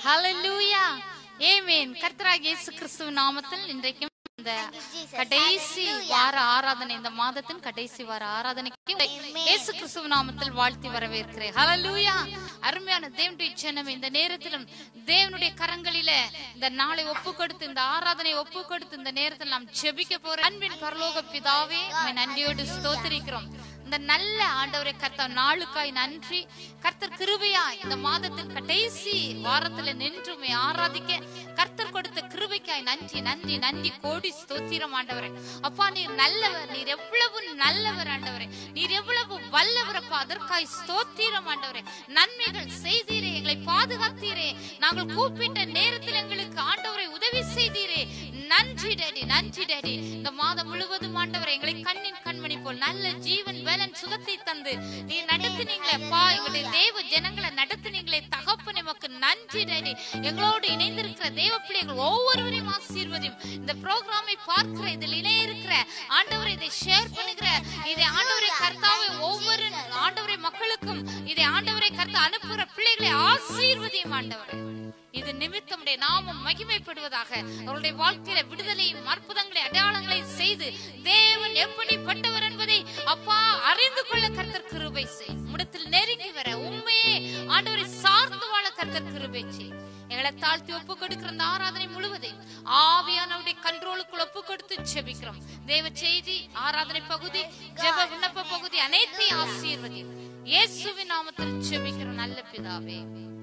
ஹalleluya ஆமென் கர்த்தராகிய இயேசு கிறிஸ்துவின் நாமத்தில் இன்றைக்கும் இந்த கடைசி வார ஆராதனை இந்த மாதத்தின் கடைசி வார ஆராதனைக்கு இயேசு கிறிஸ்துவ நாமத்தில் வாழ்த்தி வரவேற்கிறேன் ஹalleluya அருமையான தேவனுடைய ஜனமே இந்த நேரத்திலும் தேவனுடைய கரங்களில இந்த நாளை ஒப்பு கொடுத்து இந்த ஆராதனை ஒப்பு கொடுத்து இந்த நேரத்தில் நாம் ஜெபிக்க போறோம் அன்பின் பரலோக பிதாவே உம்மை நன்றியோடு ஸ்தோத்திரிக்கிறோம் இந்த நல்ல ஆண்டவரை கர்த்தர் நாளுக்காய் நன்றி கர்த்தர் கிருபையா இந்த மாதத்தின் கடைசி வாரத்துல நின்று உம்மை ஆராதிக்க கர்த்தர் கொடுத்த கிருபைக்காய் நன்றி நன்றி நன்றி கோடி ஸ்தோத்திரம் ஆண்டவரே அப்பா நீர் நல்லவர் நீர் எவ்வளவு நல்லவர் ஆண்டவரே நீர் எவ்வளவு வல்லவர் அப்பா அதற்காய் ஸ்தோத்திரம் ஆண்டவரே நன்மைகள் செய்தீரே எங்களை பாதுகாத்தீரே நாங்கள் கூப்பிட்ட நேரத்தில் எங்களுக்கு ஆண்டவரை உதவி செய்தீரே நன்றி டேடி நன்றி டேடி இந்த மாதம் முழுவதும் ஆண்டவரை எங்களை கண்ணின் கண்மணி போல் நல்ல ஜீவன் வேலன் சுகத்தை தந்து நீ நடத்துனீங்களே பா எங்களுடைய தேவ ஜனங்களை நடத்துனீங்களே தகப்பன் எமக்கு நன்றி டேடி எங்களோடு இணைந்திருக்கிற தேவ பிள்ளைகள் ஒவ்வொருவரையும் ஆசீர்வதியும் இந்த ப்ரோக்ராமை பார்க்கிற இதில் இணைய இருக்கிற ஆண்டவரை இதை ஷேர் பண்ணுகிற இதை ஆண்டவரை கர்த்தாவை ஒவ்வொரு ஆண்டவரை மக்களுக்கும் இதை ஆண்டவரை கர்த்தா அனுப்புகிற பிள்ளைகளை ஆசீர்வதியும் ஆண்டவரை இது நிமித்தமுடைய நாமம் மகிமைப்படுவதாக அவருடைய வாழ்க்கையில விடுதலையும் அற்புதங்களை அடையாளங்களை செய்து தேவன் எப்படிப்பட்டவர் என்பதை அப்பா அறிந்து கொள்ள கர்த்தர் கிருபை செய் முடத்தில் நெருங்கி வர உண்மையே ஆண்டவரை சார்ந்து வாழ கர்த்தர் கிருபை செய் எங்களை தாழ்த்தி ஒப்பு கொடுக்கிற இந்த ஆராதனை முழுவதையும் ஆவியானவருடைய கண்ட்ரோலுக்குள் ஒப்பு கொடுத்து ஜெபிக்கிறோம் தேவ செய்தி ஆராதனை பகுதி ஜெப விண்ணப்ப பகுதி அனைத்தையும் ஆசீர்வதி இயேசுவின் நாமத்தில் ஜெபிக்கிற நல்ல பிதாவே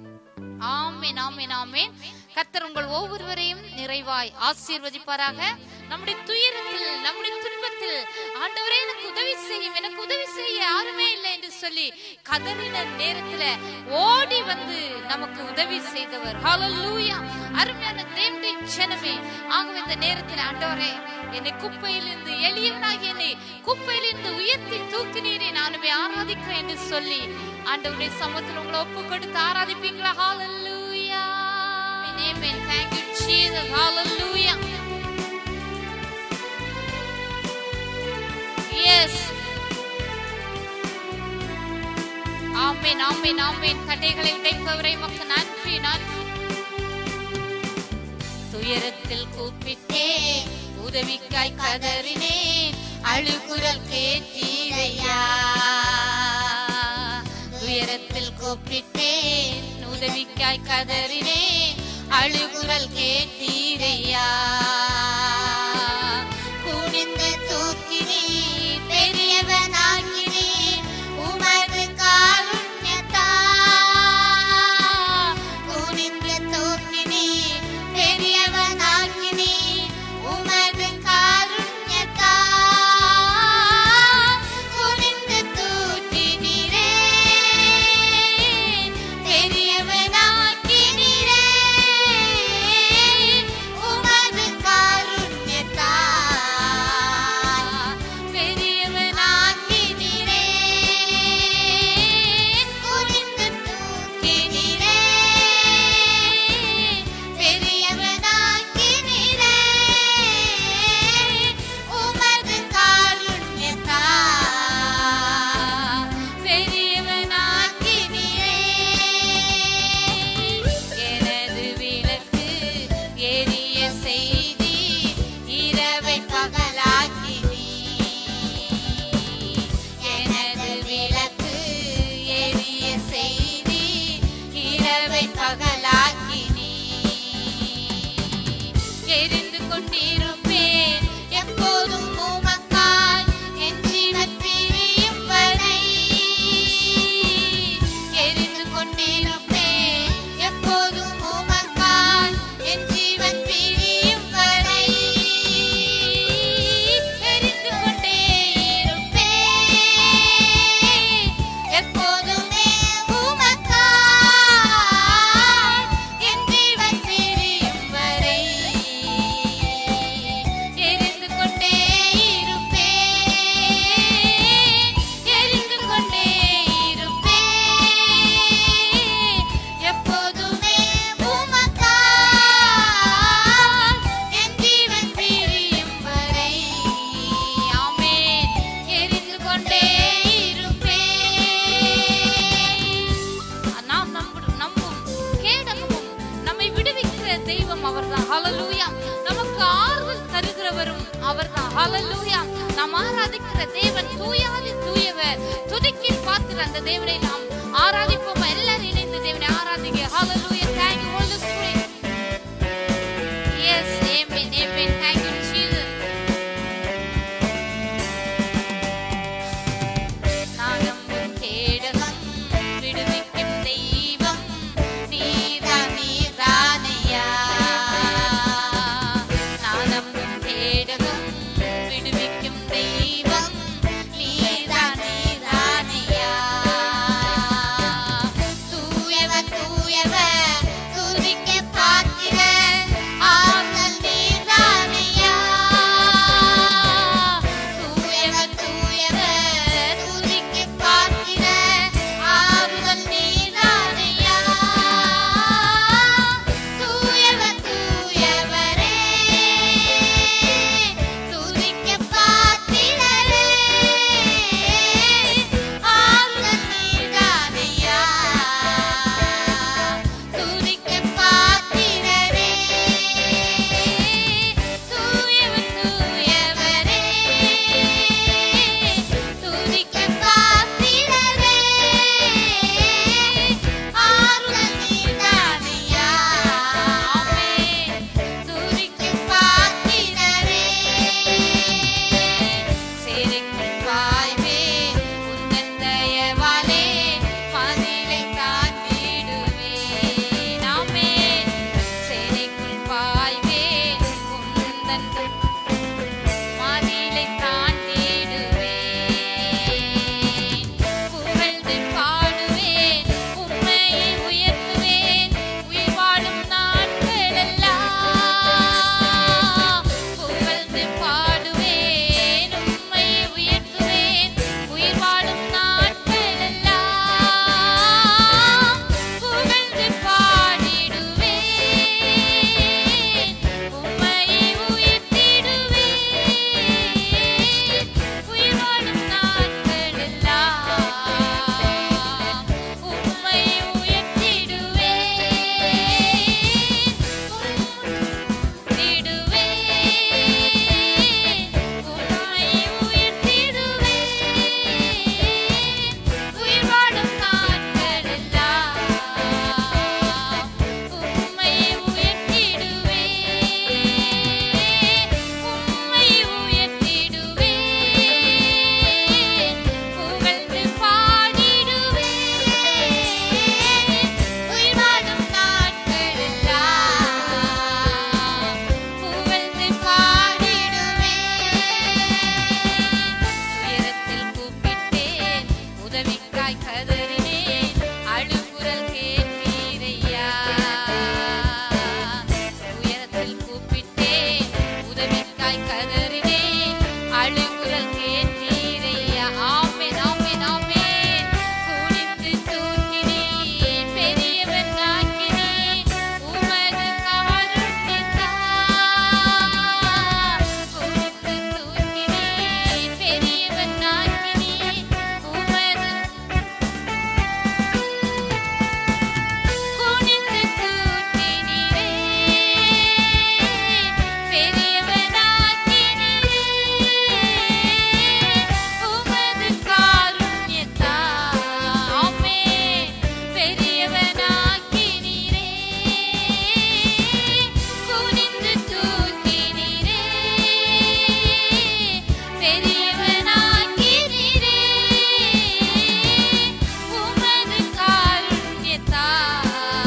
ஆமென் ஆமென் ஆமென் கர்த்தர் உங்கள் ஒவ்வொருவரையும் நிறைவாய் ஆசீர்வதிப்பாராக நம்முடைய துயரத்தில் நம்முடைய துன்பத்தில் ஆண்டவரே எனக்கு உதவி செய்யும் எனக்கு உதவி செய்ய யாருமே இல்லை என்று சொல்லி கதறின நேரத்துல ஓடி வந்து நமக்கு உதவி செய்தவர் ஹalleluya அருமையான தேவனுடைய ஜனமே ஆகவே இந்த நேரத்தில் ஆண்டவரே என்னை குப்பையிலிருந்து எளியவனாகி என்னை குப்பையிலிருந்து உயர்த்தி தூக்கினீரே நானுமே ஆராதிக்கிறேன் என்று சொல்லி ஆண்டவருடைய சமூகத்தில் உங்களை ஒப்பு கொடுத்து ஆராதிப்பீங்களா ஹalleluya amen thank you jesus hallelujah yes ஆமென் ஆமென் ஆமென் தடைகளை உடைப்பவரை மக்கு நன்றி நன்றி துயரத்தில் கூப்பிட்டேன் உதவிக்காய் கதறினேன் அழுகுரல் கேட்டீரையா துயரத்தில் கூப்பிட்டேன் உதவிக்காய் கதறினேன் அழுகுரல் கேட்டீரையா குனிந்து தூக்கினீ பெரியவனாக்கினீ உமது காருண்யத்தா குனிந்து தூக்கினீ பெரியவனாக்கினீ உமது காருண்யத்தா குனிந்து தூக்கினீரே பெரியவனாக்கினீரே உமது கா ஹalleluya நமக்கு ஆறுதல் தருகிறவரும் அவர்தான் ஹalleluya நாம் ஆராதிக்கிற தேவன் தூயாதி தூயவர் துதிக்கு பாத்திர அந்த தேவனை நாம் ஆராதிப்போம் எல்லாரும் இணைந்து தேவனை ஆராதிக்க ஹalleluya thank you holy spirit yes amen amen thank you jesus நான் நம்பும் கேடகம் விடுவிக்கும் தெய்வம் நீதான் நீதானையா நான் நம்பும் கேடகம் விடுவிக்கும் தெய்வம் நீதான் நீதானையா தூயவர் தூயவர் துதிக்க பாத்திர ஆற்றல் நீதானையா தூயவர் தூயவர் துதிக்க பாத்திர ஆறுதல் நீதானையா தூயவர் தூயவரே துதிக்க பாத்திரரே ஆறுதல் நீதானையா துதிக்க பாத்திரரே தூயவர் தூயவரே துதிக்க பாத்திரரே ஆறுதல் நீதானையா ஆமென் துதிக்க பாத்திரரே சேரிக்கும் பாய்வே உந்தன் தயவாலே மதிலை காத்திடுவே நாமே சேரிக்குள் பாய்வே உந்தன் மதிலை தாண்டிடுவேன் புகழ்ந்து பாடுவேன் உம்மையை உயர்த்துவேன் உயிர் வாழும் நாட்களெல்லாம் புகழ்ந்து பாடுவேன் உம்மையை உயர்த்துவேன் உயிர் வாழும் நாட்களெல்லாம் புகழ்ந்து பாடிடுவேன் உம்மையை உயர்த்திடுவேன் உயிர் வாழும் நாட்களெல்லாம் உம்மை உயர்த்திடுவேன் உம்மை உயர்த்திடுவேன் உயிர் வாழும் நாட்களெல்லாம் உம்மை உயர்த்திடுவேன் உம்மை உயர்த்திடுவேன் புகழ்ந்து பாடிடுவேன் உயிர் வாழும் நாட்களெல்லாம் புகழ்ந்து பாடிடுவேன் உயரத்தில் கூப்பிட்டேன் உதவிக்காய் கதறினேன் அழுகுரல் கேட்டீரையா உயரத்தில் கூப்பிட்டேன் உதவிக்காய் கதறினேன் அழுகுரல் கேட்டீரையா ஆமென் ஆமென் ஆமென் குனிந்து தூக்கினீர் பெரியவன் ஆக்கினீர் உமது காருண்யத்தால் குனிந்து தூக்கினீர் பெரியவன் ஆக்கினீர் உமது குனிந்து தூக்கினீரே பெரியவனாக்கினீரே உமது காருண்யத்தால் ஆமென் பெரியவனாக்கினீரே குனிந்து தூக்கினீரே பெரியவனாக்கினீரே உமது காருண்யத்தால்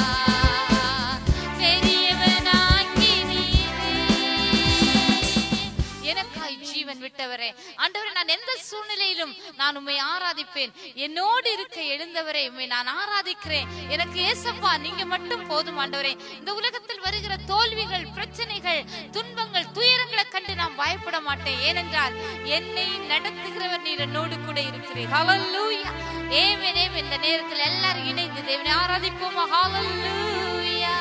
பெரியவனாக்கினீரே எனக்காய் ஜீவன் விட்டவரே ஆண்டவரே நான் எந்த சூழ்நிலையிலும் நான் உம்மை ஆராதிப்பேன் என்னோடு இருக்க எழுந்தவரே உம்மை நான் ஆராதிக்கிறேன் எனக்கு ஏசப்பா நீங்க மட்டும் போதும் ஆண்டவரே இந்த உலகத்தில் வருகிற தோல்விகள் பிரச்சனைகள் துன்பங்கள் துயரங்களை கண்டு நான் பயப்பட மாட்டேன் ஏனென்றால் என்னை நடத்துகிறவர் நீர் என்னோடு கூட இருக்கிறீர் ஹalleluya ஏமென் ஏமென் இந்த நேரத்தில் எல்லாரும் இணைந்து தேவனை ஆராதிப்போமா ஹalleluya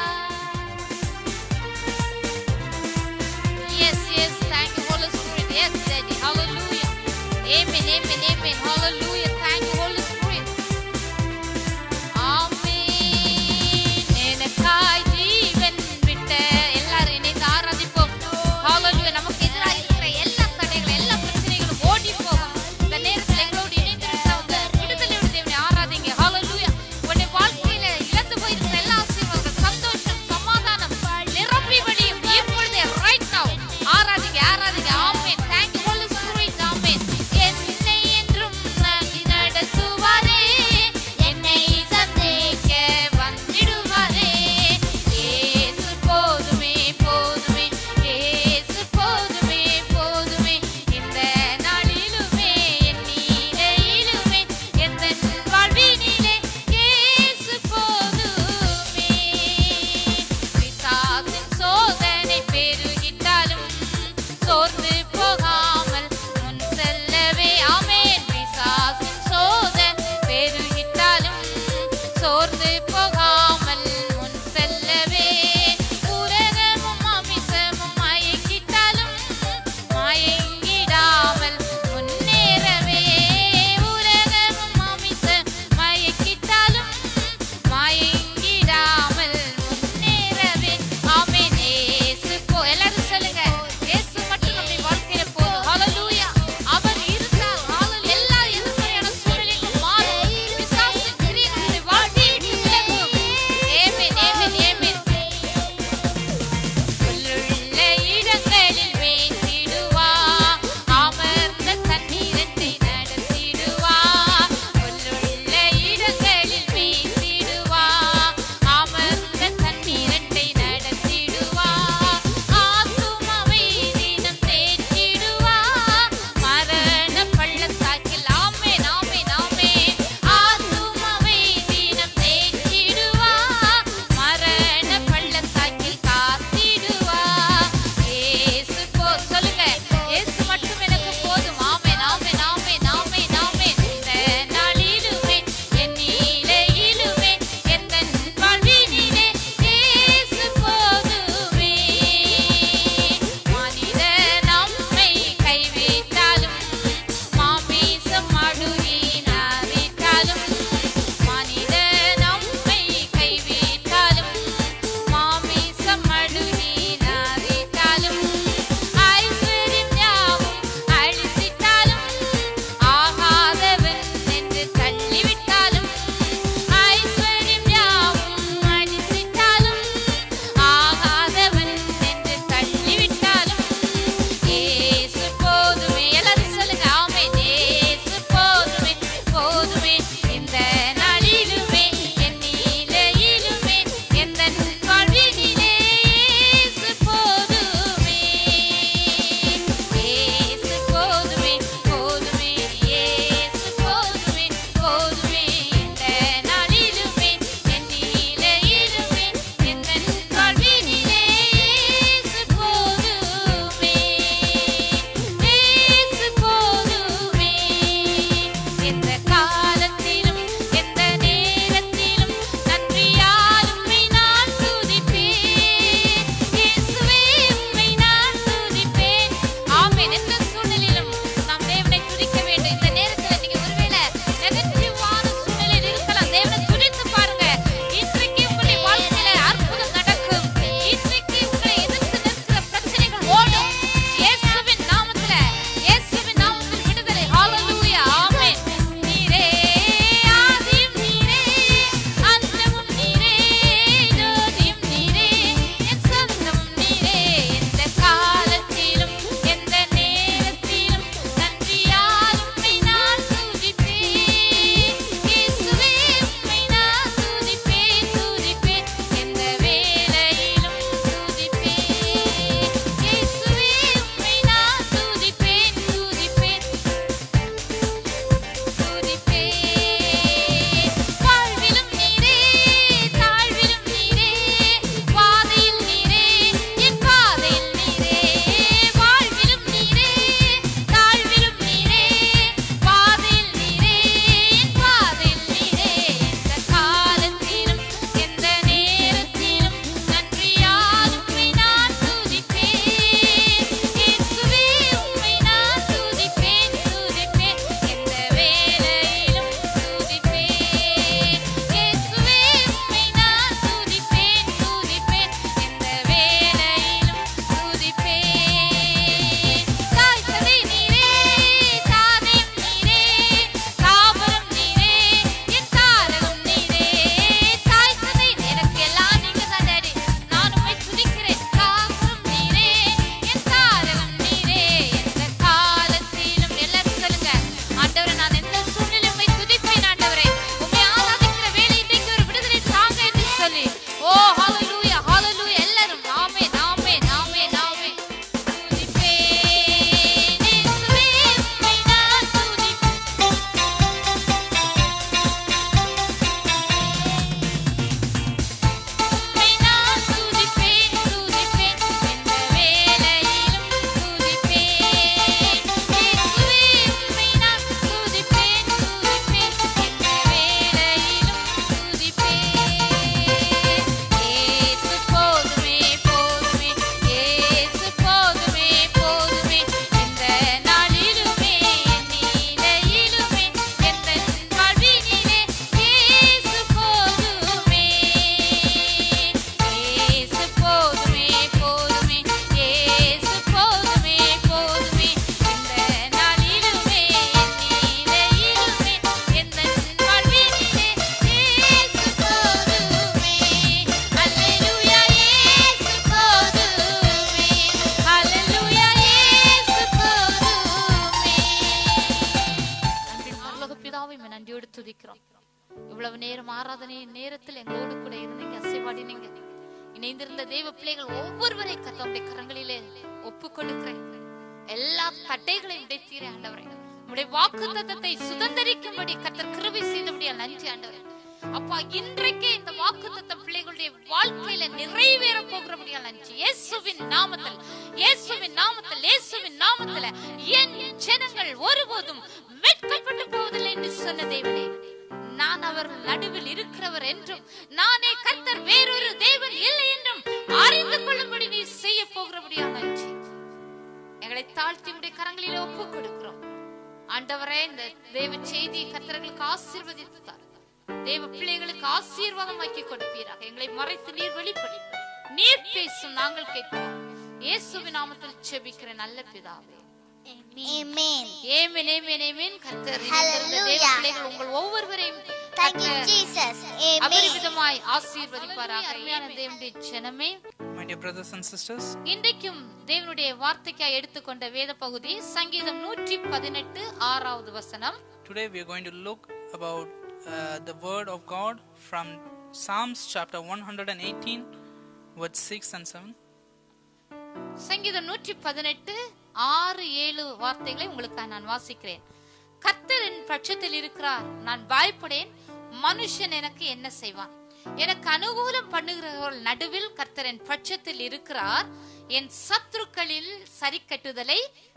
Yes, yes, thank you, Holy Spirit. Yes, Daddy. Hallelujah. Amen, amen, amen. Hallelujah. Thank you, Holy Spirit. Amen. எனக்காய் ஜீவன் விட்ட எல்லாரும் இணைந்து நேரம் ஆராதனையின் நேரத்தில் எங்களோடு கூட இருந்தீங்க அசைவாடினீங்க இணைந்திருந்த தேவ பிள்ளைகள் ஒவ்வொருவரை கத்தவுடைய கரங்களிலே ஒப்பு கொடுக்கிறேன் எல்லா தட்டைகளையும் உடைத்தீரே ஆண்டவரே உடைய வாக்கு தத்தத்தை சுதந்திரிக்கும்படி கத்தர் கிருபை செய்தபடியா நன்றி ஆண்டவரே அப்பா இன்றைக்கே இந்த வாக்கு தத்த பிள்ளைகளுடைய வாழ்க்கையில நிறைவேற போகிறபடியா நன்றி இயேசுவின் நாமத்தில் இயேசுவின் நாமத்தில் இயேசுவின் நாமத்துல என் ஜனங்கள் ஒருபோதும் வெட்கப்பட்டு போவதில்லை என்று சொன்ன தேவனே நான் அவர்கள் நடுவில் இருக்கிறவர் என்றும் நானே கர்த்தர் வேறொரு தேவன் இல்லை என்றும் அறிந்து கொள்ளும்படி நீ செய்ய போகிறபடியா நன்றி எங்களை தாழ்த்தி உடைய கரங்களிலே ஒப்பு கொடுக்கிறோம் ஆண்டவரே இந்த தேவ செய்தியை கர்த்தர்களுக்கு ஆசீர்வதித்தார் தேவ பிள்ளைகளுக்கு ஆசீர்வாதம் ஆக்கி கொடுப்பீராக எங்களை மறைத்து நீர் வெளிப்படி நீர் பேசும் நாங்கள் கேட்கிறோம் இயேசுவின் நாமத்தில் செபிக்கிற நல்ல பிதாவே Amen. ஏமேன் ஏமேன் ஏமேன் கர்த்தர் இந்த Hallelujah. தேவ பிள்ளைகள் உங்கள் ஒவ்வொருவரையும் Thank you, கர்த்தர் Jesus. Amen. அபரிவிதமாய் ஆசீர்வதிப்பாராக அருமையான தேவனுடைய ஜனமே My dear brothers and sisters, இன்றைக்கும் தேவனுடைய வார்த்தைக்காய் எடுத்துக்கொண்ட வேத பகுதி சங்கீதம் நூற்றி பதினெட்டு ஆறாவது வசனம் today we are going to look about uh, the word of God from Psalms chapter 118, verse 6 and 7. சங்கீதம் நூற்றி பதினெட்டு ஆறு ஏழு வார்த்தைகளை உங்களுக்காக நான் வாசிக்கிறேன் கர்த்தர் என் பட்சத்தில் இருக்கிறார் நான் பயப்படேன் மனுஷன் எனக்கு என்ன செய்வான் எனக்கு அனுகூலம் பண்ணுகிறவர்கள் நடுவில் கர்த்தர் என் பட்சத்தில் இருக்கிறார் என் சத்துருக்களில் சரி கட்டுதலை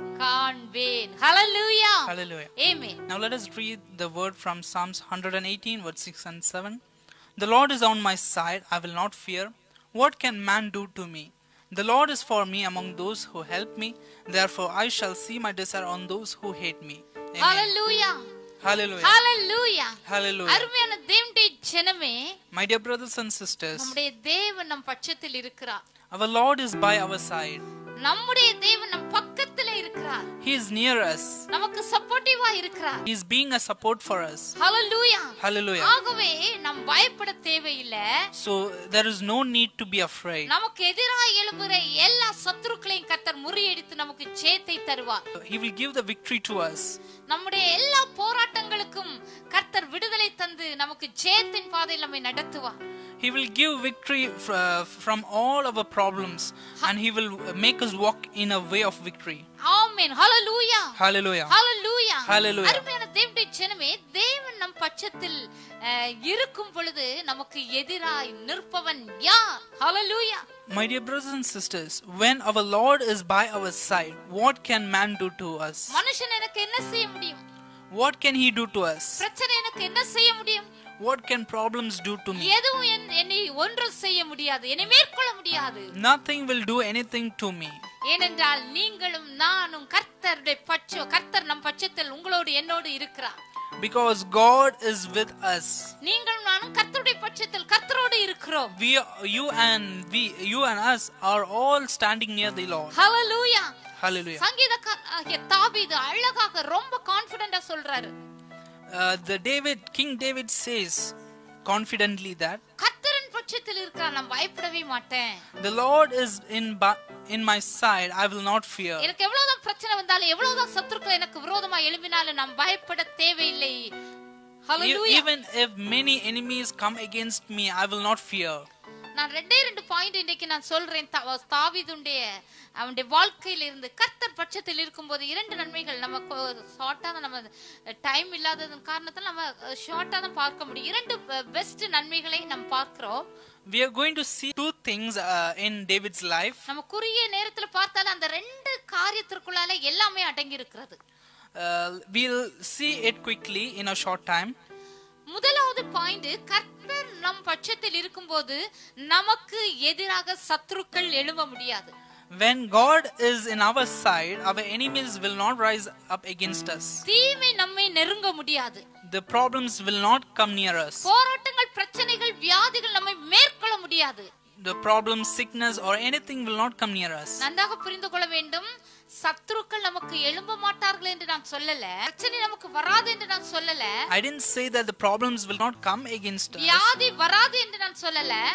காண்பேன் ஹalleluya Hallelujah. Amen Now let us read the word from Psalms 118, verse 6 and 7. The Lord is on my side, I will not fear. What can man do to me? The Lord is for me among those who help me. Therefore I shall see my desire on those who hate me. Amen. Hallelujah Hallelujah. Hallelujah Hallelujah. அருமையான தேவனுடைய ஜனமே My dear brothers and sisters, நம்முடைய தேவன் நம் பட்சத்தில் இருக்கிறார் our Lord is by our side. நம்முடைய தேவன் நம் பக்கத்துல இருக்கிறார் He is near us. நமக்கு சப்போர்ட்டிவா இருக்கிறார் He is being a support for us. Hallelujah Hallelujah. ஆகவே நாம் பயப்பட தேவையில்லை So there is no need to be afraid. நமக்கு எதிராக எழும்புற எல்லா சத்துருக்களையும் கர்த்தர் முறியடித்து நமக்கு ஜெயத்தை தருவார் He will give the victory to us. நம்முடைய எல்லா போராட்டங்களுக்கும் கர்த்தர் விடுதலை தந்து நமக்கு ஜெயத்தின் பாதையில் நம்மை நடத்துவார் He will give victory f- uh, from all our problems and He will make us walk in a way of victory. Amen hallelujah Hallelujah. Hallelujah Hallelujah. அருமையான தேவனுடைய ஜனமே தேவன் நம் பட்சத்தில் அஹ், இருக்கும் பொழுது நமக்கு எதிராய் நிற்பவன் யார் ஹalleluya My dear brothers and sisters, when our Lord is by our side, what can man do to us? மனுஷன் எனக்கு என்ன செய்ய முடியும் What can he do to us? பிரச்சனை எனக்கு என்ன செய்ய முடியும் What can problems do to me? எதுவும் என்- என்னை ஒன்றும் செய்ய முடியாது என்னை மேற்கொள்ள முடியாது Nothing will do anything to me. ஏனென்றால் நீங்களும் நானும் கர்த்தருடைய பட்ச கர்த்தர் நம் பட்சத்தில் உங்களோடு என்னோடு இருக்கிறார் Because God is with us. நீங்களும் நானும் கர்த்தருடைய பட்சத்தில் கர்த்தரோடு இருக்கிறோம் We, you and we, you and us are all standing near the Lord. Hallelujah Hallelujah. சங்கீதக்காரனாகிய தாவீது அழகாக ரொம்ப கான்ஃபிடென்ட்டா சொல்றாரு Uh, the David, King David says confidently that கர்த்தரின் பட்சத்தில் இருக்கிறார் நான் பயப்படவே மாட்டேன் the Lord is in ba- in my side. I will not fear. எனக்கு எவ்வளவுதான் பிரச்சனை வந்தாலும் எவ்வளவுதான் சத்துருக்கள் எனக்கு விரோதமா எழும்பினாலும் நான் பயப்பட தேவையில்லை E- hallelujah Even if many enemies come against me, I will not fear. நான் ரெண்டே ரெண்டு பாயிண்ட் இன்னைக்கு நான் சொல்றேன் தா- தாவீதுடைய அவனுடைய வாழ்க்கையில இருந்து கர்த்தர் பட்சத்தில் இருக்கும்போது இரண்டு நன்மைகள் நம்ம ஷார்ட்டா தான் நம்ம டைம் இல்லாததன் காரணத்தால் நம்ம ஷார்ட்டா தான் பார்க்க முடியும் இரண்டு பெஸ்ட் நன்மைகளை நம்ம பார்க்கிறோம் We are going to see two things uh, in David's life. நம்ம குறுகிய நேரத்துல பார்த்தாலும் அந்த ரெண்டு காரியத்திற்குள்ளால எல்லாமே அடங்கி இருக்கிறது Uh, we'll see it quickly in a short time. முதலாவது பாயிண்ட் கர்த்தர் நம் பட்சத்தில் இருக்கும்போது நமக்கு எதிராக சத்துருக்கள் எழும்ப முடியாது When God is in our side, our enemies will not rise up against us. தீமை நம்மை நெருங்க முடியாது The problems will not come near us. போராட்டங்கள் பிரச்சனைகள் வியாதிகள் நம்மை மேற்கொள்ள முடியாது The problem, sickness, or anything will not come near us. நன்றாக புரிந்து கொள்ள வேண்டும் சத்துருக்கள் நமக்கு எழும்ப மாட்டார்கள் என்று நான் சொல்லல பிரச்சனை நமக்கு வராது என்று நான் சொல்லல I didn't say that the problems will not come against us. வியாதி வராது என்று நான் சொல்லல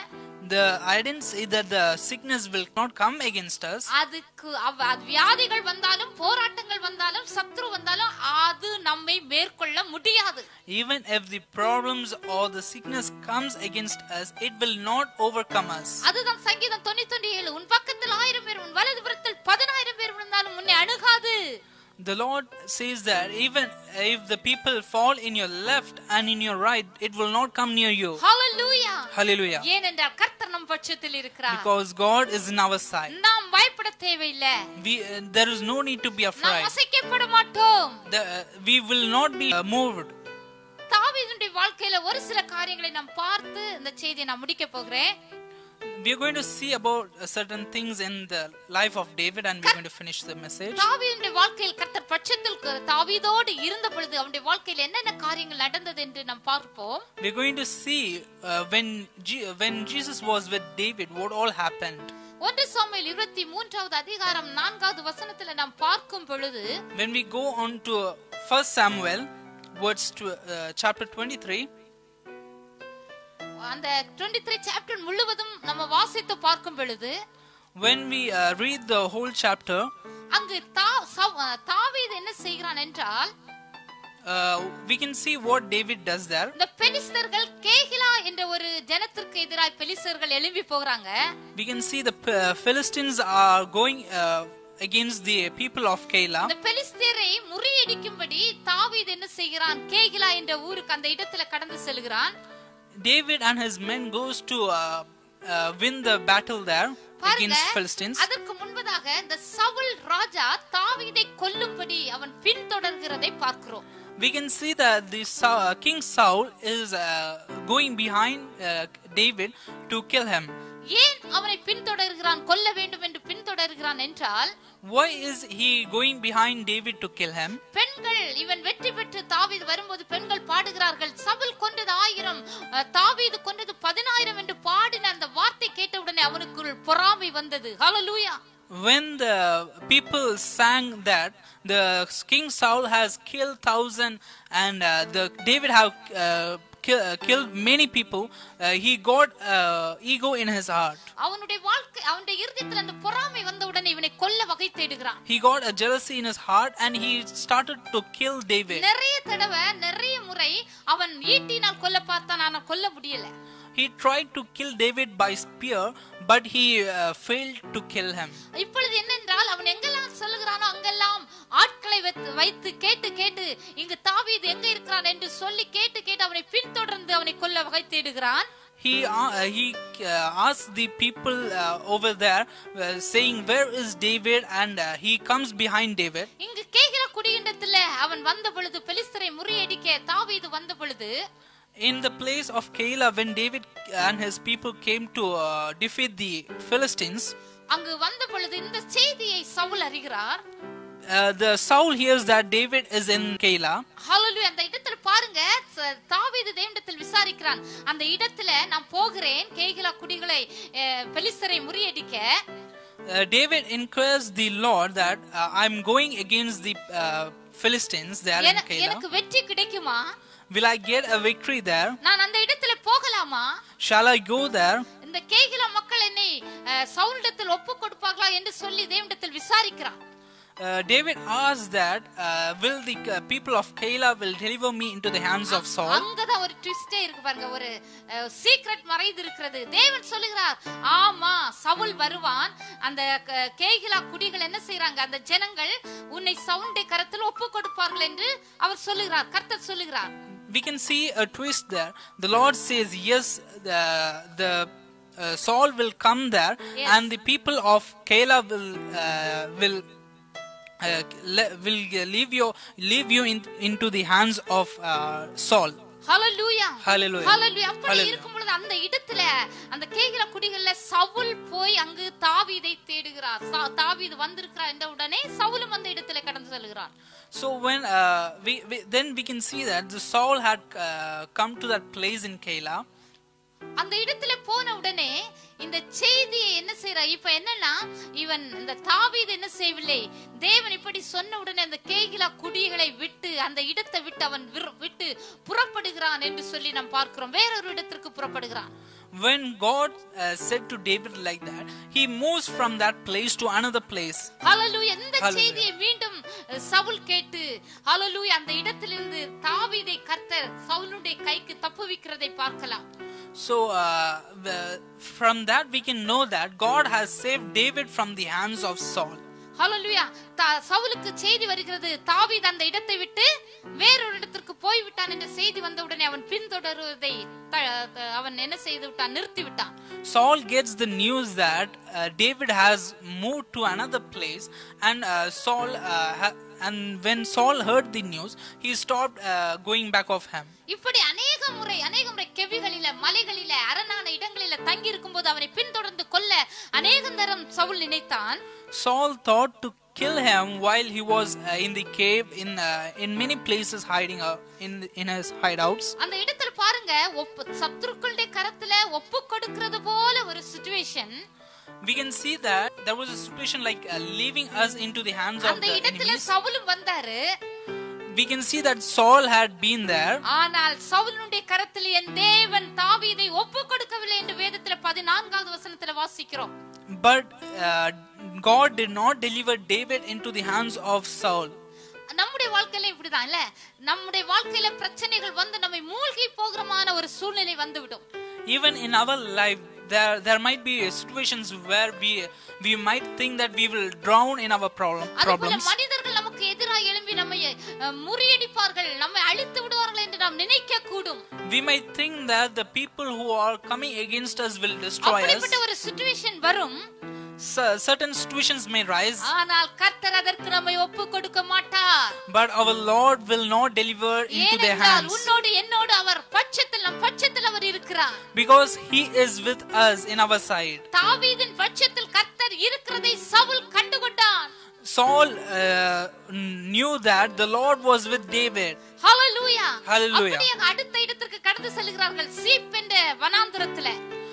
the I didn't say that the sickness will not come against us. அதுக்கு அவ்- அது வியாதிகள் வந்தாலும் போராட்டங்கள் வந்தாலும் சத்ரு வந்தாலும் அது நம்மை மேற்கொள்ள முடியாது Even if the problems or the sickness comes against us, it will not overcome us. அதுதான் சங்கீதம் தொண்ணூத்தி ஏழு உன் பக்கத்தில் ஆயிரம் பேர் உன் வலது புறத்தில் பதினாயிரம் பேர் விழுந்தாலும் உன்னை அணுகாது The Lord says that even if the people fall in your left and in your right, it will not come near you. Hallelujah Hallelujah. ஏனென்றால் கர்த்தர் நம் பட்சத்தில் இருக்கிறார் Because God is in our side. நாம் பயப்பட தேவையில்லை We, uh, there is no need to be நாம் afraid. அசைக்கப்பட மாட்டோம் The, uh, we will not be uh, moved. தாவீதுடைய வாழ்க்கையில ஒரு சில காரியங்களை நாம் பார்த்து இந்த செய்தியை நான் முடிக்க போகிறேன் We are going to see about uh, certain things in the life of David and we're going to finish the message. தாவீதுடைய வாழ்க்கையில் கர்த்தர் பட்சத்தில் க- தாவீதோடு இருந்த பொழுது அவனுடைய வாழ்க்கையில் என்னென்ன காரியங்கள் நடந்தது என்று நாம் பார்ப்போம் We're going to see uh, when, G- when Jesus was with David, what all happened. ஒன்று சாமுவேல் இருபத்தி மூன்றாவது அதிகாரம் நான்காவது வசனத்துல நாம் பார்க்கும் பொழுது When we go on to uh, 1 Samuel, words to uh, chapter 23, அந்த 23 த்ரீ சாப்டர் முழுவதும் நம்ம வாசித்து பார்க்கும் பொழுது when we uh, read the whole chapter, அங்கு தா- சவ்- அஹ் தாவீது என்ன செய்கிறான் என்றால் uh, we can see what David does there. இந்த பெலிஸ்தர்கள் கேகிலா என்ற ஒரு ஜனத்திற்கு எதிராக பெலிஸ்தர்கள் எழும்பி போகிறாங்க We can see the uh, Philistines are going uh, against the people of Keilah. இந்த பெலிஸ்தரை முறியடிக்கும்படி தாவீது என்ன செய்கிறான் கேகிலா என்ற ஊருக்கு அந்த இடத்துல கடந்து செல்கிறான் David and his men goes to uh, uh, win the battle there பாருங்க against Philistines. அதற்கு முன்பதாக இந்த சவுல் ராஜா தாவீதை கொல்லும்படி அவன் பின்தொடர்கிறதை பார்க்கிறோம் We can see that the Sa- King Saul is uh, going behind uh, David to kill him. ஏன் அவனை பின்தொடர்கிறான் கொல்ல வேண்டும் என்று பின்தொடர்கிறான் என்றால் Why is he going behind David to kill him? பெண்கள் இவன் வெற்றி பெற்று தாவீது வரும்போது பெண்கள் பாடுகிறார்கள் சவுல் கொண்டது ஆயிரம் அஹ், தாவீது கொண்டது பதினாயிரம் என்று பாடின அந்த வார்த்தை கேட்டவுடனே அவனுக்குள் பொறாமை வந்தது ஹalleluya When the people sang that the King Saul has killed thousand and uh, the David have uh, ki- uh, killed many people, uh, he got uh, ego in his heart. அவனுடைய வாழ்க்கை அவனுடைய இருதயத்தில் அந்த பொறாமை வந்தவுடனே இவனை கொல்ல வகை தேடுகிறான் He got a jealousy in his heart and he started to kill David. நிறைய தடவை நிறைய முறை அவன் ஈட்டினால் கொல்ல பார்த்தான் ஆனா கொல்ல முடியல He tried to kill David by spear, but he uh, failed to kill him. இப்பொழுது என்னென்றால் அவன் எங்கெல்லாம் சொல்லுகிறானோ அங்கெல்லாம் ஆட்களை வைத்து- வைத்து கேட்டு கேட்டு இங்கு தாவீது எங்க இருக்கிறான் என்று சொல்லி கேட்டு கேட்டு அவனை பின்தொடர்ந்து அவனை கொல்ல வகை தேடுகிறான் He uh, he uh, asked the people uh, over there, uh, saying, "Where is David?" And uh, he comes behind David. இங்கு கேகிற குடியிண்டத்துல அவன் வந்த பொழுது பெலிஸ்தரை முறியடிக்க தாவீது வந்த பொழுது In the place of Keilah, when David and his people came to uh, defeat the Philistines, அங்கு வந்த பொழுது இந்த செய்தியை Saul அறிகிறார் uh, the Saul hears that David is in Keilah. ஹalleluya அந்த இடத்துல பாருங்க ச- தாவீது தேவனிடத்தில் விசாரிக்கிறான் அந்த இடத்துல நான் போகிறேன் கேகிலா குடிகளை அஹ், பெலிஸ்தரை முறியடிக்க Uh, David inquires the Lord that uh, I'm going against the uh, Philistines there in என- Keilah. எனக்கு வெற்றி கிடைக்குமா Will I get a victory there? நான் அந்த இடத்துல போகலாமா Shall I go there? இந்த கேகிலா மக்கள் என்னை அஹ், சவுலிடத்தில் ஒப்பு கொடுப்பார்களா என்று சொல்லி தேவனிடத்தில் விசாரிக்கிறான் Uh, David asked that uh, will the uh, people of Keilah will deliver me into the hands of Saul? அங்கதான் ஒரு ட்விஸ்டே இருக்கு பாருங்க ஒரு சீக்ரெட் மறைந்து இருக்கிறது தேவன் சொல்லுகிறார் ஆமா சவுல் வருவான் அந்த க- கேகிலா குடிகள் என்ன செய்றாங்க அந்த ஜனங்கள் உன்னை சவுண்டை கரத்தில் ஒப்பு கொடுப்பார்கள் என்று அவர் சொல்லுகிறார் கர்த்தர் சொல்லுகிறார் We can see a twist there. The Lord says yes, the the uh, Saul will come there, Yes. and the people of Keilah will uh, will. Uh, le- will leave you leave you in, into the hands of uh, Saul. Hallelujah Hallelujah. ஹalleluya அப்படி Hallelujah. இருக்கும் பொழுது அந்த இடத்துல அந்த கேகிலா குடிகள்ல சவுல் போய் அங்கு தாவீதை தேடுகிறார் சா- தாவீது வந்திருக்கிறார் என்ற உடனே சவுலும் அந்த இடத்துல கடந்து செல்கிறார் So when uh, we, we then we can see that the Saul had uh, come to that place in Keilah. அந்த இடத்துல போன உடனே இந்த செய்தியை என்ன செய்யறா இப்ப என்னன்னா இவன் இந்த தாவீது என்ன செய்யவில்லை தேவன் இப்படி சொன்ன உடனே அந்த கேகிலா குடிகளை விட்டு அந்த இடத்தை விட்டு அவன் விர்- விட்டு புறப்படுகிறான் என்று சொல்லி நாம் பார்க்கிறோம் வேறொரு இடத்திற்கு புறப்படுகிறான் when God uh, said to David like that, he moves from that place to another place. ஹalleluya இந்த Hallelujah. செய்தியை மீண்டும் அஹ், சவுல் கேட்டு ஹalleluya அந்த இடத்திலிருந்து தாவீதை கர்த்தர் சவுலுடைய கைக்கு தப்புவிக்கிறதை பார்க்கலாம் So, uh, the- from that, we can know that God has saved David from the hands of Saul. ஹalleluya தா- சவுலுக்கு செய்தி வருகிறது தாவீது அந்த இடத்தை விட்டு வேறொரு இடத்திற்கு போய் விட்டான் என்ற செய்தி வந்தவுடனே அவன் பின்தொடருவதை த- த- அவன் என்ன செய்து விட்டான் நிறுத்தி விட்டான் Saul gets the news that uh, David has moved to another place, and uh, Saul, uh, ha- and when Saul heard the news, he stopped uh, going back of him. இப்படி அநேக முறை அநேக முறை கெவிகளில மலைகளில அரணான இடங்களில தங்கி இருக்கும்போது அவனை பின்தொடர்ந்து கொல்ல அநேக தரம் சவுல் நினைத்தான் Saul thought to kill him while he was uh, in the cave in uh, in many places hiding uh, in in his hideouts. அந்த இடத்துல பாருங்க ஒப்பு சத்துருக்களுடைய கரத்துல ஒப்பு கொடுக்கிறது போல ஒரு situation We can see that there was a situation like uh, leaving us into the hands of அந்த the இடத்துல enemies. சவுலும் வந்தாரு We can see that Saul had been there, ஆனால் சவுலுடைய கரத்தில் என் தேவன் தாவீதை ஒப்பு கொடுக்கவில்லை என்று வேதத்துல பதினான்காவது வசனத்துல வாசிக்கிறோம் but uh, God did not deliver David into the hands of Saul. நம்முடைய வாழ்க்கையில இப்படிதான் இல்ல நம்முடைய வாழ்க்கையில பிரச்சனைகள் வந்து நம்மை மூழ்கி போகிறமான ஒரு சூழ்நிலை வந்துவிடும் Even in our life, there there might be situations where we we might think that we will drown in our problem அதுபோல problems. மனிதர்கள் நமக்கு எதிராக எழும்பி நம்மை அஹ், முறியடிப்பார்கள் நம்மை அழித்து விடுவார்கள் என்று நாம் நினைக்க கூடும் We might think that the people who are coming against us will destroy us. அப்படிப்பட்ட ஒரு சுச்சுவேஷன் வரும் Cer- certain situations may rise, ஆனால் கர்த்தர் அதற்கு நம்மை ஒப்பு கொடுக்க மாட்டார் but our Lord will not deliver into their ஏனென்றால் hands உன்னோடு என்னோடு அவர் பட்சத்தில் நம் பட்சத்தில் அவர் இருக்கிறார் because He is with us in our side. தாவீதின் பட்சத்தில் கர்த்தர் இருக்கிறதை Saul கண்டுகொண்டான் Saul uh, knew that the Lord was with David. Hallelujah Hallelujah. அப்படியே அடுத்த இடத்திற்கு கடந்து செல்கிறார்கள் சீப் என்ற வனாந்திரத்துல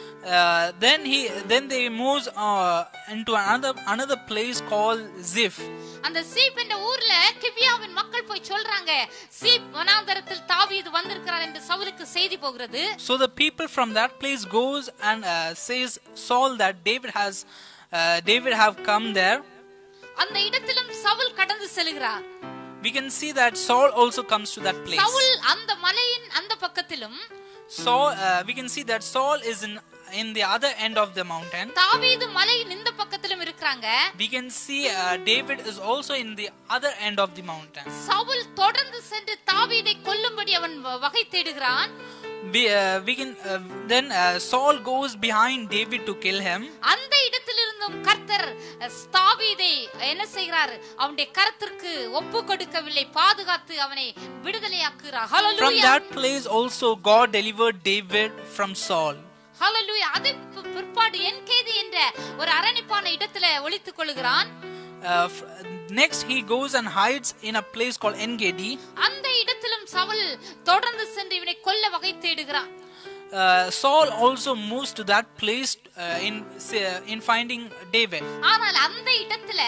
Uh, then he then they moves uh, into another another place called Ziph. அந்த சீப் என்ற ஊர்ல கிபியாவின் மக்கள் போய் சொல்றாங்க சீப் வனாந்தரத்தில் தாவீது வந்திருக்கிறார் என்று சவுலுக்கு செய்தி போகிறது So the people from that place goes and uh, says Saul that David has uh, David have come there. அந்த இடத்திலும் சவுல் கடந்து செல்கிறார் We can see that Saul also comes to that place. Saul அந்த மலையின் அந்த பக்கத்திலும் Saul, uh, we can see that Saul is in in the other end of the mountain. தாவீது மலையின் இந்த பக்கத்திலும் இருக்கிறாங்க We can see uh, David is also in the other end of the mountain. Saul தொடர்ந்து சென்று தாவீதை கொல்லும்படி அவன் வ- வகை தேடுகிறான் We, uh, we can uh, then uh, Saul goes behind David to kill him. அந்த இடத்திலிருந்தும் கர்த்தர் அஹ், தாவீதை என்ன செய்கிறார் அவனுடைய கரத்திற்கு ஒப்பு கொடுக்கவில்லை பாதுகாத்து அவனை விடுதலையாக்குகிறார் From hallelujah that place also God delivered David from Saul. ஹalleluya அது பி- பிற்பாடு என்கேதி என்ற ஒரு அரணிப்பான இடத்துல ஒளித்துக் கொள்கிறான் Uh, f- next he goes and hides in a place called Engedi. அந்த இடத்திலும் சவுல் தொடர்ந்து சென்று இவனை கொல்ல வகை தேடுகிறான் Uh, Saul also moves to that place uh, in in finding David. ஆனால் அந்த இடத்துல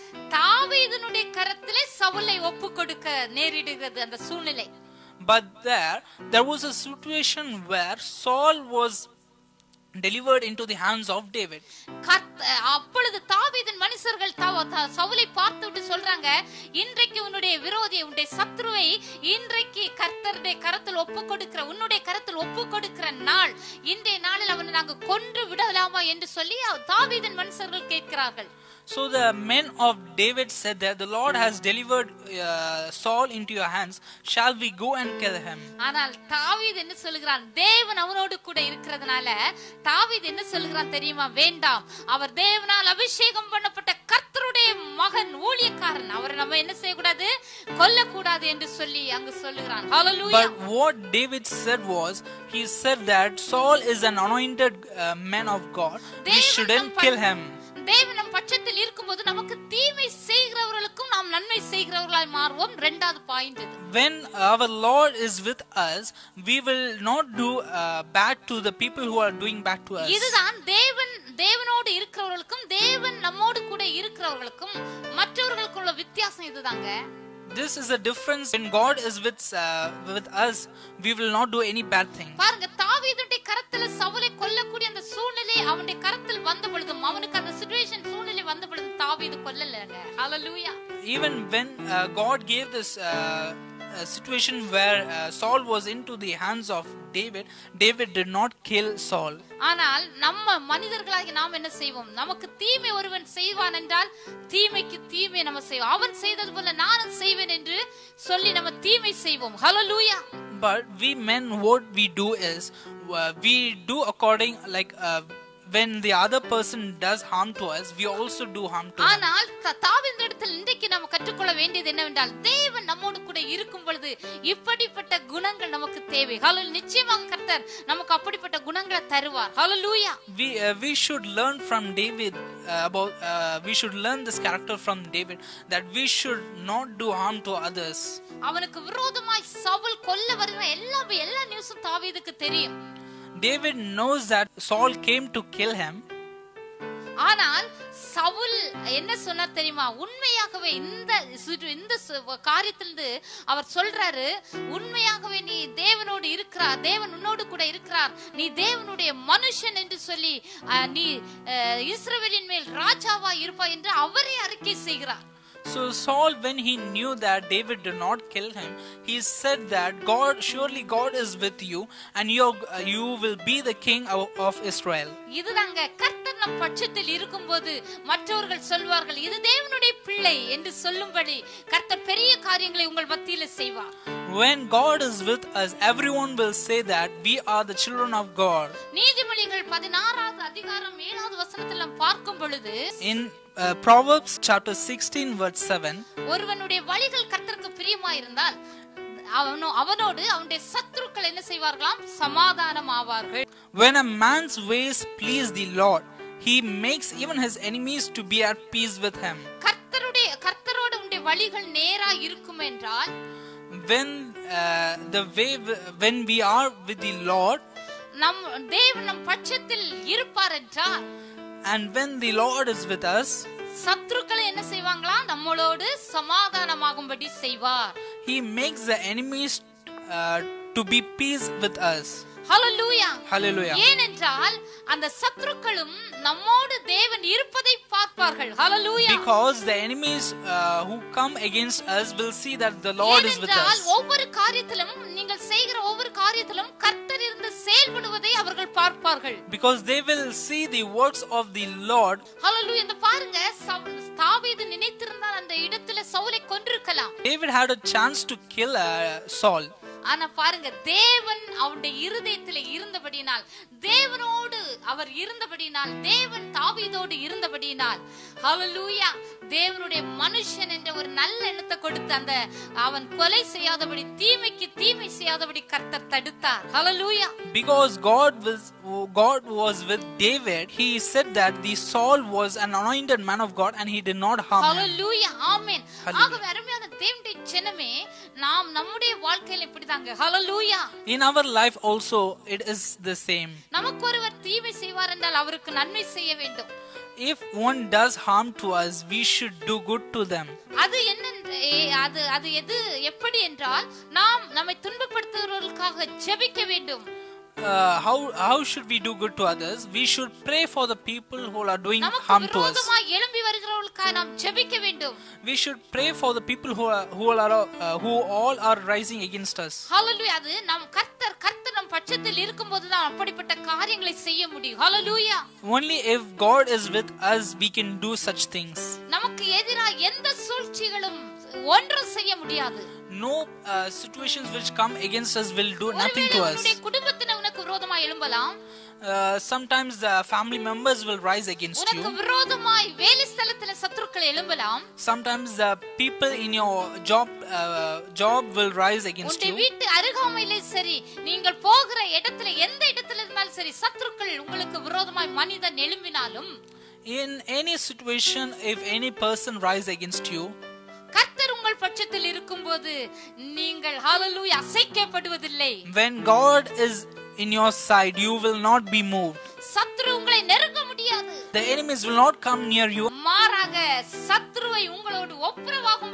தாவீதனுடைய கரத்திலே சவுலை ஒப்பு கொடுக்க நேரிடுகிறது அந்த சூழ்நிலை But there, there was a situation where Saul was delivered into the hands of David. கர்த்த- அப்பொழுது தாவீதின் மனுஷர்கள் தவ- த- சவுலை பார்த்து விட்டு சொல்றாங்க இன்றைக்கு உன்னுடைய விரோதியை உன்னுடைய சத்ருவை இன்றைக்கு கர்த்தருடைய கரத்தில் ஒப்பு கொடுக்கிற உன்னுடைய கரத்தில் ஒப்பு கொடுக்கிற நாள் இன்றைய நாளில் அவனை நாங்க கொன்று விடலாமா என்று சொல்லி அவ- தாவீதின் மனுஷர்கள் கேட்கிறார்கள் So the men of David said that the Lord has delivered uh, Saul into your hands. Shall we go and kill him? ஆனால் தாவீது என்ன சொல்லுகிறான் தேவன் அவனோடு கூட இருக்கிறதுனால தாவீது என்ன சொல்லுகிறான் தெரியுமா வேண்டாம் அவர் தேவனால் அபிஷேகம் பண்ணப்பட்ட கர்த்தருடைய மகன் ஊழியக்காரன் அவரை நம்ம என்ன செய்யக்கூடாது கொல்லக்கூடாது என்று சொல்லி அங்கு சொல்லுகிறான் ஹalleluya But what David said was, he said that Saul is an anointed uh, man of God. We தேவன் shouldn't நம் kill ப- him. தேவன் நம் பட்சத்தில் இருக்கும்போது நமக்கு தீமை செய்கிறவர்களுக்கும் நாம் நன்மை செய்கிறவர்களாய் மாறுவோம் ரெண்டாவது பாயிண்ட் இது When our Lord is with us, we will not do uh, bad to the people who are doing bad to us. இதுதான் தேவன் தேவனோடு இருக்கிறவர்களுக்கும் தேவன் நம்மோடு கூட இருக்கிறவர்களுக்கும் மற்றவர்களுக்குள்ள வித்தியாசம் இதுதாங்க this is a difference when God is with uh, with us we will not do any bad thing பாருங்க தாவீதுடைய கரத்துல சவுலை கொல்லக்கூடிய அந்த சூழ்நிலை அவனுடைய கரத்தில் வந்த பொழுதும் அவனுக்கு அந்த சுச்சுவேஷன் சூழ்நிலை வந்த பொழுதும் தாவீது கொல்லலங்க ஹalleluya even when uh, God gave this uh, uh, situation where uh, Saul was into the hands of David David did not kill Saul ஆனால் நம்ம மனிதர்களாகி நாம் என்ன செய்வோம் நமக்கு தீமை ஒருவன் செய்வான் என்றால் தீமைக்கு தீமை நம்ம செய்வோம் அவன் செய்தது போல நானும் செய்வேன் என்று சொல்லி நம்ம தீமை செய்வோம் ஹalleluya but we men what we do is uh, we do according like uh, when the other person does harm to us we also do harm to them. ஆனால் த- தாவீதிடத்தில் இன்றைக்கு நாம் கற்றுக்கொள்ள வேண்டியது என்னவென்றால் தேவன் நம்மோடு கூட இருக்கும் பொழுது இப்படிப்பட்ட குணங்கள் நமக்கு தேவை ஹalleluya நிச்சயமாக கர்த்தர் நமக்கு அப்படிப்பட்ட குணங்களை தருவார் ஹalleluya we uh, we should learn from david uh, about uh, we should learn this character from david that we should not do harm to others அவனுக்கு விரோதமாய் சவுல் கொல்ல வருகிற எல்லா எல்லா நியூஸும் தாவீதுக்கு தெரியும் david knows that saul came to kill him ஆனால் சவுல் என்ன சொன்னார் தெரியுமா உண்மையாகவே இந்த சுற்று- இந்த சு- காரியத்திலிருந்து அவர் சொல்றாரு உண்மையாகவே நீ தேவனோடு இருக்கிறார் தேவன் உன்னோடு கூட இருக்கிறார் நீ தேவனுடைய மனுஷன் என்று சொல்லி அஹ், நீ அஹ், இஸ்ரவேலின் மேல் ராஜாவா இருப்பாய் என்று அவரே அறிக்கை செய்கிறார் so saul when he knew that david did not kill him he said that god surely god is with you and you uh, you will be the king of, of israel இதுதாங்க கர்த்தர் நம் பட்சத்தில் இருக்கும்போது மற்றவர்கள் சொல்வார்கள் இது தேவனுடைய பிள்ளை என்று சொல்லும்படி கர்த்தர் பெரிய காரியங்களை உங்கள் மத்தியில செய்வார் when god is with us everyone will say that we are the children of god நீதிமொழிகள் பதினாறாவது அதிகாரம் ஏழாவது வசனத்தில் நாம் பார்க்கும் பொழுது in uh, proverbs chapter 16 verse 7 ஒருவனுடைய வழிகள் கர்த்தருக்கு பிரியமாயிருந்தால் அவனோ அவனோடு அவனுடைய சத்துருக்கள் என்ன செய்வார்களாம் சமாதானம் ஆவார்கள் When a man's ways please the Lord, he makes even his enemies to be at peace with him. கர்த்தருடைய கர்த்தரோடு உன்னுடைய வழிகள் நேரா இருக்கும் என்றால் When uh, the way when we are with the Lord, நம் தேவன் நம் பட்சத்தில் இருப்பார் என்றால் and when the Lord is with us, சத்துருக்களை என்ன செய்வாங்களா நம்மளோடு சமாதானமாகும்படி செய்வார் he makes the enemies uh, to be peace with us. Hallelujah Hallelujah. ஏனென்றால் அந்த சத்துருக்களும் நம்மோடு தேவன் இருப்பதை பார்ப்பார்கள் ஹalleluya Because the enemies uh, who come against us will see that the Lord is with ஏனென்றால் us. ஒவ்வொரு காரியத்திலும் நீங்கள் செய்கிற ஒவ்வொரு காரியத்திலும் கர்த்தர் இருந்து செயல்படுவதை அவர்கள் பார்ப்பார்கள் Because they will see the works of the Lord ஹalleluya இந்த பாருங்க சவுல்- தாவீது நினைத்திருந்தால் அந்த இடத்துல சவுலை கொன்றிருக்கலாம் David had a chance to kill uh, Saul. ஆனா பாருங்க தேவன் அவருடைய இருதயத்துல இருந்தபடியினால் தேவனோடு அவர் இருந்தபடியினால் தேவன் தாவீதோடு இருந்தபடியினால் ஹalleluya தேவனுடைய மனுஷன் என்ற ஒரு நல்ல எண்ணத்தை கொடுத்து அந்த அவன் கொலை செய்யாதபடி தீமைக்கு தீமை செய்யாதபடி கர்த்தர் தடுத்தார் ஹalleluya Because God was God was with David, he said that the Saul was an anointed man of God and he did not harm him. Hallelujah amen Hallelujah. ஆகவே அருமையான தேவனுடைய ஜனமே நாம் நம்முடைய வாழ்க்கையில இப்படிதாங்க ஹalleluya In our life also it is the same. நமக்கு ஒருவர் தீமை செய்வார் என்றால் அவருக்கு நன்மை செய்ய வேண்டும் If one does harm to us, we should do good to them. அது என்ன அது அது எது எப்படி என்றால் நாம் நம்மை துன்பப்படுத்துகிறவர்களுக்காக ஜெபிக்க வேண்டும் Uh, how how should we do good to others? We should pray for the people who are doing நமக்கு harm to us. விரோதமாய் எழும்பி வருகிறவர்களுக்காக நாம் ஜெபிக்க வேண்டும் We should pray for the people who are who are uh, who all are rising against us. ஹalleluya அது நம் கர்த்தர் கர்த்தர் நம் பட்சத்தில் இருக்கும்போது தான் அப்படிப்பட்ட காரியங்களை செய்ய முடியும் ஹalleluya Only if God is with us, we can do such things. நமக்கு எதிராக எந்த சூழ்ச்சிகளும் ஒன்றும் செய்ய முடியாது No uh, situations which come against us will do nothing ஒருவேளை to உன்னுடைய us. குடும்பத்தினர் உனக்கு விரோதமா எழும்பலாம் Uh, sometimes the family members will rise against உனக்கு you. விரோதமாய் வேலை ஸ்தலத்துல சத்துருக்கள் எழும்பலாம் Sometimes the people in your job uh, job will rise against உன்னுடைய you. வீட்டு அருகாமையிலே சரி நீங்கள் போகிற இடத்துல எந்த இடத்துல இருந்தாலும் சரி சத்துருக்கள் உங்களுக்கு விரோதமாய் மனிதன் எழும்பினாலும் In any situation, if any person rise against you, கர்த்தர் உங்கள் பட்சத்தில் இருக்கும்போது நீங்கள் ஹalleluya அசைக்கப்படுவதில்லை when God is in your side, you will not be moved. சத்துரு உங்களை நெருங்க முடியாது The enemies will not come near you. மாறாக சத்துருவை உங்களோடு ஒப்புரவாகும்படி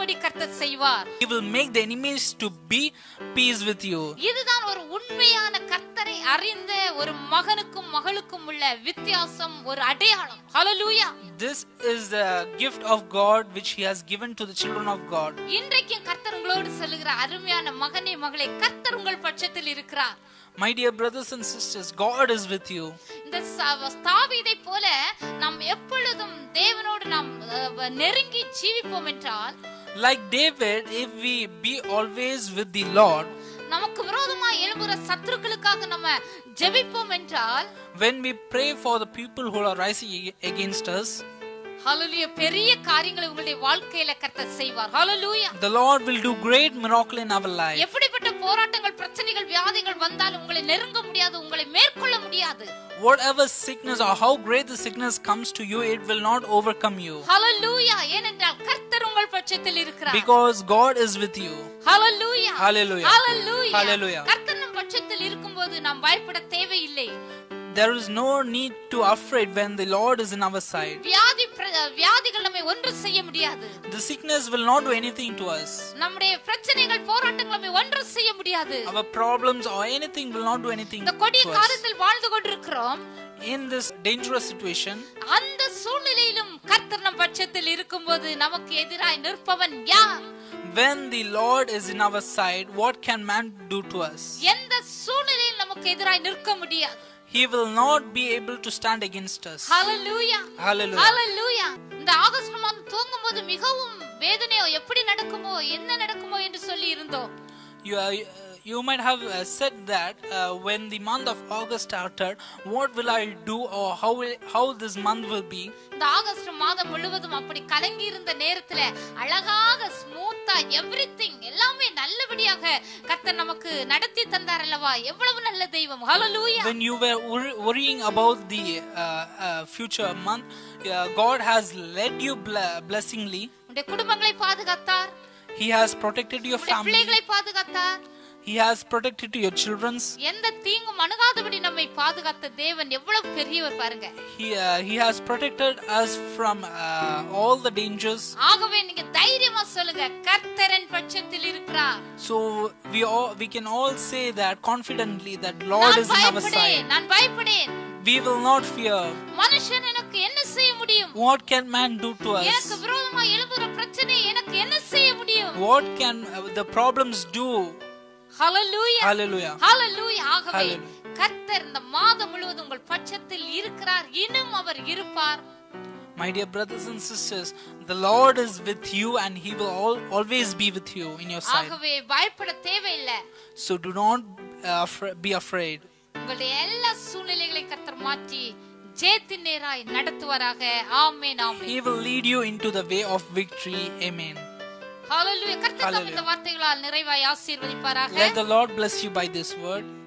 இருக்கும்படி கர்த்தர் செய்வார் He will make the enemies to be peace with you. இதுதான் ஒரு உண்மையான கர்த்தரை அறிந்த ஒரு மகனுக்கும் மகளுக்கும் உள்ள வித்தியாசம் ஒரு அடையாளம் ஹalleluya This is the gift of God which He has given to the children of God. இன்றைக்கும் கர்த்தர் உங்களோடு சொல்லுகிற அருமையான மகனே மகளே கர்த்தர் உங்கள் பட்சத்தில் இருக்கிறார் My dear brothers and sisters, God is with you. இந்த ச- தாவீதை போல நாம் எப்பொழுதும் தேவனோடு நாம் அஹ், நெருங்கி ஜீவிப்போம் என்றால் Like David, if we be always with the Lord, நமக்கு விரோதமா எழும்புற சத்துருக்களுக்காக நம்ம ஜெபிப்போம் என்றால் when we pray for the people who are rising ag- against us, ஹalleluya பெரிய காரியங்களை உங்களுடைய வாழ்க்கையில கர்த்தர் செய்வார் ஹalleluya the Lord will do great miracle in our life. எப்படிப்பட்ட போராட்டங்கள் பிரச்சனைகள் வியாதிகள் வந்தாலும் உங்களை நெருங்க முடியாது உங்களை மேற்கொள்ள முடியாது Whatever sickness or how great the sickness comes to you, it will not overcome you. ஹalleluya ஏனென்றால் கர்த்தர் உங்கள் பட்சத்தில் இருக்கிறார் Because God is with you. Hallelujah Hallelujah. Hallelujah Hallelujah. கர்த்தர் நம் பட்சத்தில் இருக்கும்போது நாம் பயப்பட தேவையில்லை There is no need to afraid when the Lord is in our side. வியாதி பிர- வியாதிகள் நம்மை ஒன்று செய்ய முடியாது The sickness will not do anything to us. நம்முடைய பிரச்சனைகள் போராட்டங்கள் நம்மை ஒன்று செய்ய முடியாது Our problems or anything will not do anything இந்த கொடிய to us. காலத்தில் வாழ்ந்து கொண்டிருக்கிறோம் In this dangerous situation, அந்த சூழ்நிலையிலும் கர்த்தர் நம் பட்சத்தில் இருக்கும்போது நமக்கு எதிராய் நிற்பவன் யார் when the Lord is in our side, what can man do to us? எந்த சூழ்நிலையில் நமக்கு எதிராய் நிற்க முடியாது He will not be able to stand against us. Hallelujah Hallelujah. ஹalleluya இந்த ஆகஸ்ட் மாதம் தூங்கும்போது மிகவும் வேதனையோ எப்படி நடக்குமோ என்ன நடக்குமோ என்று சொல்லி இருந்தோம் You, are, you might have uh, said that uh, when the month of August started, what will I do or how will, how this month will be? இந்த ஆகஸ்ட் மாதம் முழுவதும் அப்படி கலங்கி இருந்த நேரத்துல அழகாக ஸ்மூத்தா எவ்ரிதிங் எல்லாமே நல்லபடியாக கர்த்தர் நமக்கு நடத்தி தந்தார் அல்லவா எவ்வளவு நல்ல தெய்வம் ஹalleluya When you were wor- worrying about the uh, uh, future month, uh, God has led you ble- blessingly. உங்களுடைய குடும்பங்களை பாதுகாத்தார் He has protected your உங்களுடைய family. பிள்ளைகளை பாதுகாத்தார் He has protected your children's. எந்த தீங்கும் அணுகாதபடி நம்மை பாதுகாத்த தேவன் எவ்வளவு பெரியவர் பாருங்க He, uh, he has protected us from uh, all the dangers. ஆகவே நீங்க தைரியமா சொல்லுங்க கர்த்தரன் பட்சத்தில் இருக்கிறார் So we all we can all say that confidently that Lord நான் is in our பயப்படேன் side. நான் பயப்படேன் We will not fear. மனுஷன் எனக்கு என்ன செய்ய முடியும் What can man do to எனக்கு us? விரோதமா எழும்புற பிரச்சனை எனக்கு என்ன செய்ய முடியும் What can uh, the problems do? Hallelujah Hallelujah. ஹalleluya ஆகவே Hallelujah. கர்த்தர் இந்த மாதம் முழுவதும் உங்கள் பட்சத்தில் இருக்கிறார் இன்னும் அவர் இருப்பார் My dear brothers and sisters, the Lord is with you and He will al- always be with you in your side. ஆகவே பயப்பட தேவையில்லை So do not uh, afra- be afraid. உங்களுடைய எல்லா சூழ்நிலைகளை கர்த்தர் மாற்றி ஜெயத்தின் நேராய் நடத்துவாராக ஆமென் ஆமென் He will lead you into the way of victory. Amen. ஹalleluya கர்த்தர் தாம் Hallelujah. இந்த வார்த்தைகளால் நிறைவாய் ஆசீர்வதிப்பாராக Let the Lord bless you by this word.